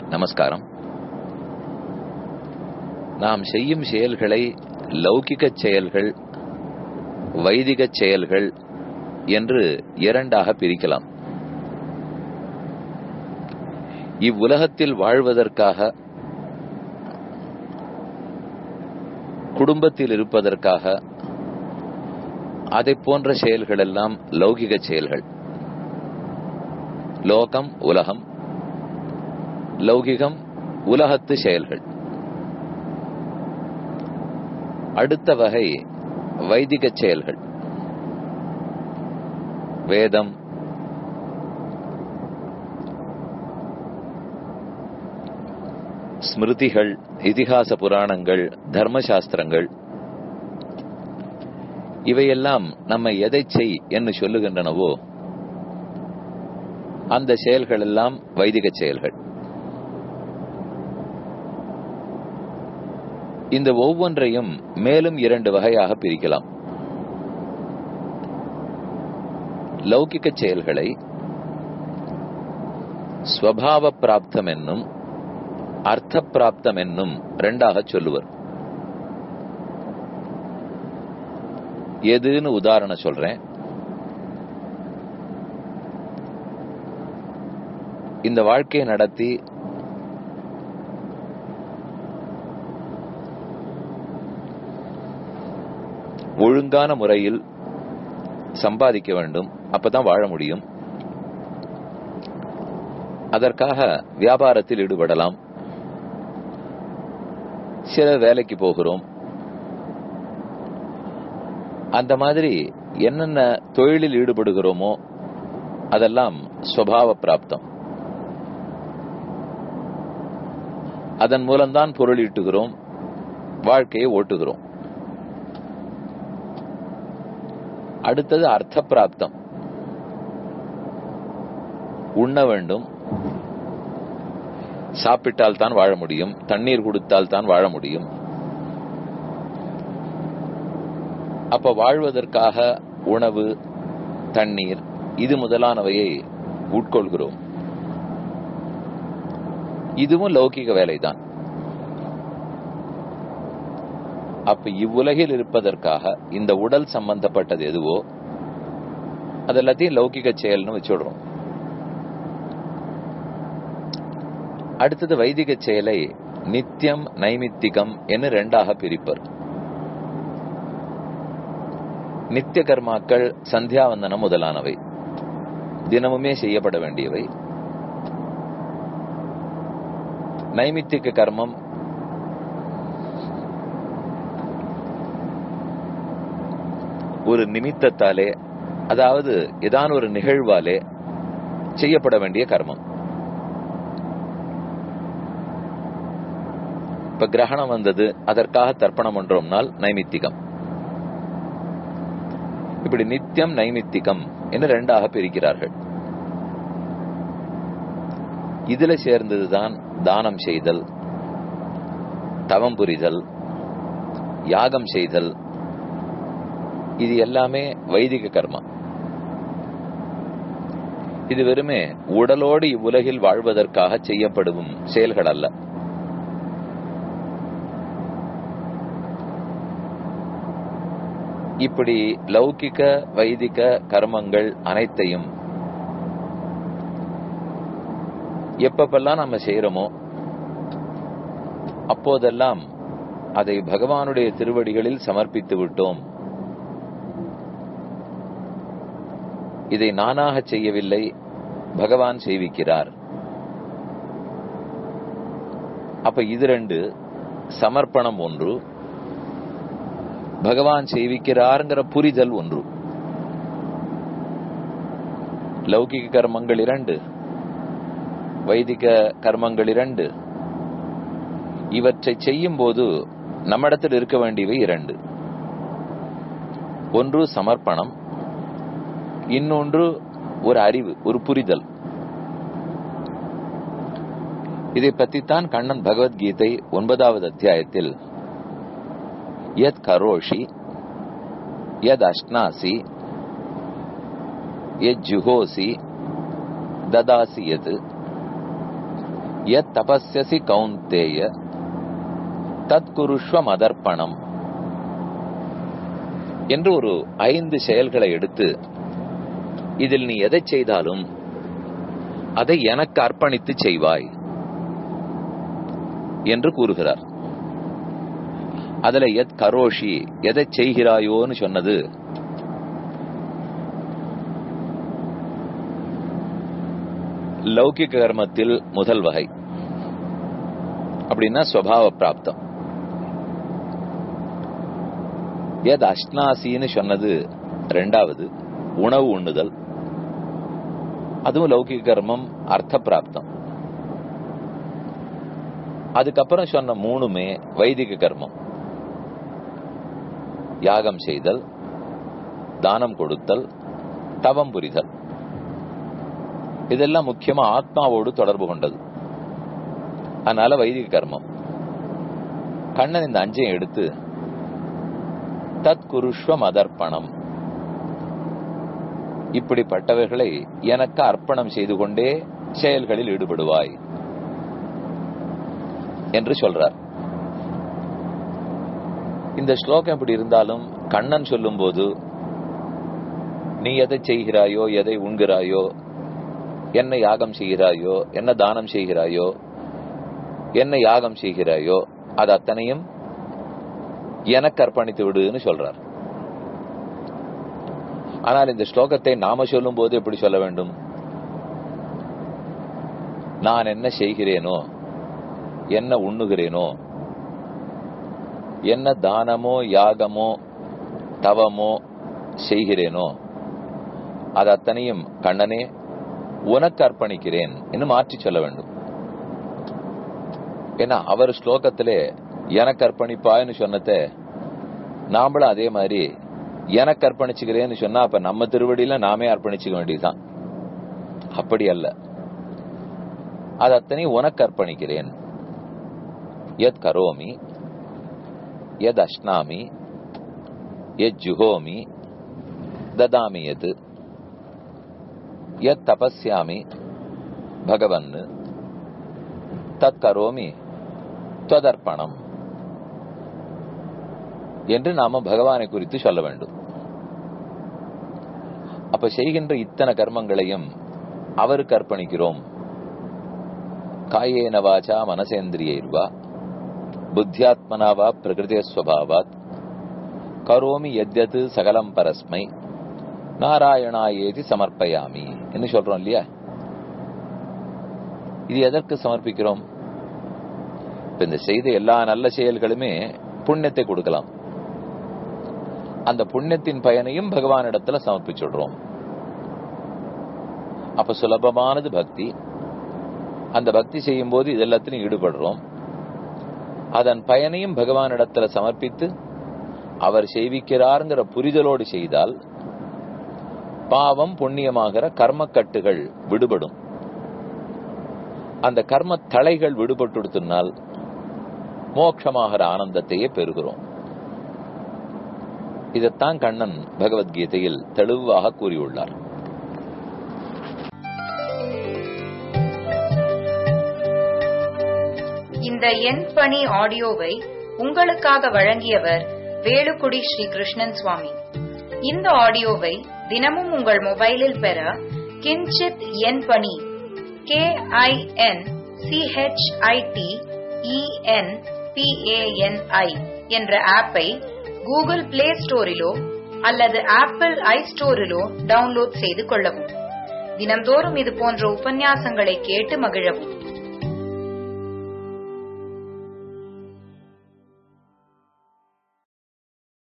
நமஸ்காரம் நாம் செய்யும் செயல்களை லௌகிக செயல்கள் வைதிக செயல்கள் என்று இரண்டாக பிரிக்கலாம் இவ்வுலகத்தில் வாழ்வதற்காக குடும்பத்தில் இருப்பதற்காக அதை போன்ற செயல்கள் எல்லாம் லௌகிக செயல்கள் லோகம் உலகம் லௌகிகம் உலகத்து செயல்கள் அடுத்த வகை வைதிக செயல்கள் வேதம் ஸ்மிருதிகள் இதிகாச புராணங்கள் தர்மசாஸ்திரங்கள் இவையெல்லாம் நம்ம எதை செய் என்று சொல்லுகின்றனவோ அந்த செயல்கள் எல்லாம் வைதிக செயல்கள் இந்த ஒவ்வொன்றையும் மேலும் இரண்டு வகையாக பிரிக்கலாம் லௌகிக்க செயல்களை ஸ்வபாவ பிராப்தம் என்னும் அர்த்த பிராப்தம் என்னும் இரண்டாக சொல்லுவர் எதுன்னு உதாரணம் சொல்றேன் இந்த வாழ்க்கையை நடத்தி ஒழுங்கான முறையில் சம்பாதிக்க வேண்டும் அப்பதான் வாழ முடியும் அதற்காக வியாபாரத்தில் ஈடுபடலாம் சில வேலைக்கு போகிறோம் அந்த மாதிரி என்னென்ன தொழிலில் ஈடுபடுகிறோமோ அதெல்லாம் சுவாவ பிராப்தம் அதன் மூலம்தான் பொருள் ஈட்டுகிறோம் வாழ்க்கையை ஓட்டுகிறோம் அடுத்தது அர்த்த பிராப்தம் உண்ண வேண்டும் சாப்பிட்டால் தான் வாழ முடியும் தண்ணீர் கொடுத்தால் தான் வாழ முடியும் அப்ப வாழ்வதற்காக உணவு தண்ணீர் இது முதலானவையை உட்கொள்கிறோம் இதுவும் லௌகிக வேலைதான் அப்ப இவ்வுலகில் இருப்பதற்காக இந்த உடல் சம்பந்தப்பட்டது எதுவோ அது எல்லாத்தையும் லௌகிக செயல்னு வச்சுடுறோம் அடுத்தது வைதிக செயலை நித்தியம் நைமித்திகம் என்று ரெண்டாக பிரிப்பர் நித்திய கர்மாக்கள் சந்தியாவந்தனம் முதலானவை தினமுமே செய்யப்பட வேண்டியவை நைமித்திக கர்மம் ஒரு நிமித்தத்தாலே அதாவது ஏதான ஒரு நிகழ்வாலே செய்யப்பட வேண்டிய கர்மம் இப்ப கிரகணம் வந்தது அதற்காக தர்ப்பணம் பண்றோம்னால் நைமித்திகம் இப்படி நித்தியம் நைமித்திகம் என்று ரெண்டாக பிரிக்கிறார்கள் இதுல சேர்ந்ததுதான் தானம் செய்தல் தவம் புரிதல் யாகம் செய்தல் இது எல்லாமே வைதிக கர்மா இது வெறுமே உடலோடு இவ்வுலகில் வாழ்வதற்காக செய்யப்படும் செயல்கள் அல்ல இப்படி லௌகிக வைதிக கர்மங்கள் அனைத்தையும் எப்பப்பெல்லாம் நம்ம செய்யறோமோ அப்போதெல்லாம் அதை பகவானுடைய திருவடிகளில் சமர்ப்பித்து விட்டோம் இதை நானாக செய்யவில்லை பகவான் செய்விக்கிறார் அப்ப இது ரெண்டு சமர்ப்பணம் ஒன்று பகவான் செய்விக்கிறார்ங்கிற புரிதல் ஒன்று லௌகிக கர்மங்கள் இரண்டு வைதிக கர்மங்கள் இரண்டு இவற்றை செய்யும் போது நம்மிடத்தில் இருக்க வேண்டியவை இரண்டு ஒன்று சமர்ப்பணம் இன்னொன்று ஒரு அறிவு ஒரு புரிதல் இதை பற்றித்தான் கண்ணன் பகவத்கீதை ஒன்பதாவது அத்தியாயத்தில் யத் கரோஷி யத் அஷ்னாசி யத் ஜுஹோசி ததாசி எது எத் தபஸ்யசி கௌந்தேய தத்குருஷ்வ மதர்ப்பணம் என்று ஒரு ஐந்து செயல்களை எடுத்து இதில் நீ எதை செய்தாலும் அதை எனக்கு அர்ப்பணித்து செய்வாய் என்று கூறுகிறார் அதுல எத் கரோஷி எதை செய்கிறாயோன்னு சொன்னது லௌகிக கர்மத்தில் முதல் வகை அப்படின்னா ஸ்வபாவ பிராப்தம் எத் அஷ்னாசின்னு சொன்னது ரெண்டாவது உணவு உண்ணுதல் அதுவும் லௌகிக கர்மம் அர்த்த பிராப்தம் அதுக்கப்புறம் சொன்ன மூணுமே வைதிக கர்மம் யாகம் செய்தல் தானம் கொடுத்தல் தவம் புரிதல் இதெல்லாம் முக்கியமா ஆத்மாவோடு தொடர்பு கொண்டது அதனால வைதிக கர்மம் கண்ணன் இந்த அஞ்சையும் எடுத்து தத் குருஷ்வ மதர்ப்பணம் இப்படிப்பட்டவர்களை எனக்கு அர்ப்பணம் செய்து கொண்டே செயல்களில் ஈடுபடுவாய் என்று சொல்றார் இந்த ஸ்லோகம் இப்படி இருந்தாலும் கண்ணன் சொல்லும் போது நீ எதை செய்கிறாயோ எதை உண்கிறாயோ என்ன யாகம் செய்கிறாயோ என்ன தானம் செய்கிறாயோ என்ன யாகம் செய்கிறாயோ அது அத்தனையும் எனக்கு அர்ப்பணித்து விடுன்னு சொல்றார் ஆனால் இந்த ஸ்லோகத்தை நாம சொல்லும் போது எப்படி சொல்ல வேண்டும் நான் என்ன செய்கிறேனோ என்ன உண்ணுகிறேனோ என்ன தானமோ யாகமோ தவமோ செய்கிறேனோ அது அத்தனையும் கண்ணனே உனக்கு அர்ப்பணிக்கிறேன் என்று மாற்றி சொல்ல வேண்டும் ஏன்னா அவர் ஸ்லோகத்திலே எனக்கு அர்ப்பணிப்பாய்னு சொன்னத நாமளும் அதே மாதிரி எனக்கு அர்ப்பணிச்சுக்கிறேன்னு சொன்னா அப்ப நம்ம திருவடியில நாமே அர்ப்பணிச்சுக்க வேண்டியதுதான் அப்படி அல்ல அது அத்தனை உனக்கு அர்ப்பணிக்கிறேன் எத் கரோமி எத் அஷ்னாமி எத் ஜுகோமி ததாமி எது எத் தபஸ்யாமி பகவன் தத் கரோமி துவதர்ப்பணம் என்று நாம பகவானை குறித்து சொல்ல வேண்டும் அப்ப செய்கின்ற இத்தனை கர்மங்களையும் அவருக்கு அர்ப்பணிக்கிறோம் காயேன வாச்சா மனசேந்திரியர்வா புத்தியாத்மனாவா பிரகிருதிய ஸ்வபாவாத் கரோமி எத்யது சகலம் பரஸ்மை நாராயணாயேதி சமர்ப்பயாமி என்று சொல்றோம் இல்லையா இது எதற்கு சமர்ப்பிக்கிறோம் இப்ப இந்த செய்த எல்லா நல்ல செயல்களுமே புண்ணியத்தை கொடுக்கலாம் அந்த புண்ணியத்தின் பயனையும் பகவானிடத்துல சமர்ப்பிச்சுடுறோம் அப்ப சுலபமானது பக்தி அந்த பக்தி செய்யும் போது இது எல்லாத்திலும் ஈடுபடுறோம் அதன் பயனையும் பகவானிடத்துல சமர்ப்பித்து அவர் செய்விக்கிறார்ங்கிற புரிதலோடு செய்தால் பாவம் புண்ணியமாகிற கர்மக்கட்டுகள் விடுபடும் அந்த கர்ம தலைகள் விடுபட்டுடுத்தினால் மோட்சமாகிற ஆனந்தத்தையே பெறுகிறோம் இதைத்தான் கண்ணன் பகவத்கீதையில் தெளிவாக கூறியுள்ளார் இந்த எண் பணி ஆடியோவை உங்களுக்காக வழங்கியவர் வேலுக்குடி ஸ்ரீ கிருஷ்ணன் சுவாமி இந்த ஆடியோவை தினமும் உங்கள் மொபைலில் பெற கிஞ்சித் எண் பணி கே ஐ என் சிஹெச்ஐடி இஎன் பிஏஎன்ஐ என்ற ஆப்பை கூகுள் பிளே ஸ்டோரிலோ அல்லது ஆப்பிள் ஐ ஸ்டோரிலோ டவுன்லோட் செய்து கொள்ளவும் தினந்தோறும் இது போன்ற உபன்யாசங்களை கேட்டு மகிழவும்